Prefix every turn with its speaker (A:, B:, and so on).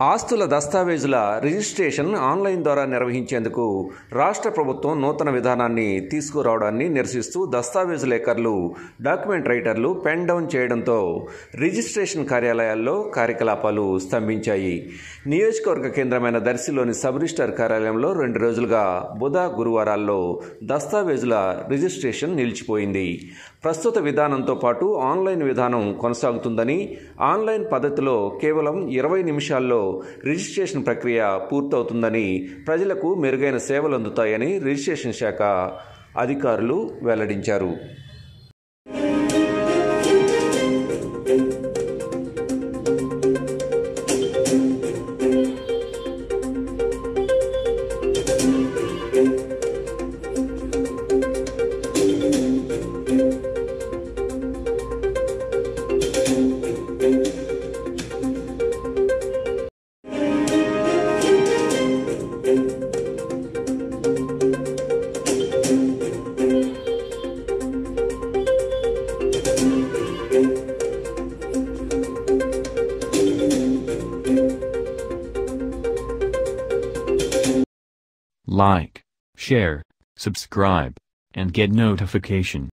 A: ఆస్తుల దస్తావేజుల registration online ద్వారా నిర్వహించేందుకు రాష్ట్ర ప్రభుత్వం నూతన విధానాన్ని తీసుకురావడాన్ని నిరసిస్తూ దస్తావేజులేకర్లు డాక్యుమెంట్ రైటర్లు పెన్ డౌన్ చేయడంతో రిజిస్ట్రేషన్ కార్యాలయాల్లో కార్యకలాపాలు స్తంభించాయి నియోజకవర్గ కేంద్రమైన దర్శిలోని సబ్ రిజిస్టార్ కార్యాలయంలో రెండు రోజులుగా బుధ గురువారాల్లో దస్తావేజుల రిజిస్ట్రేషన్ నిలిచిపోయింది ప్రస్తుత విధానంతో పాటు ఆన్లైన్ విధానం కొనసాగుతుందని ఆన్లైన్ పద్ధతిలో కేవలం ఇరవై నిమిషాల్లో రిజిస్ట్రేషన్ ప్రక్రియ పూర్తవుతుందని ప్రజలకు మెరుగైన సేవలు అందుతాయని రిజిస్ట్రేషన్ శాఖ అధికారులు వెల్లడించారు
B: Like, share, subscribe, and get notification.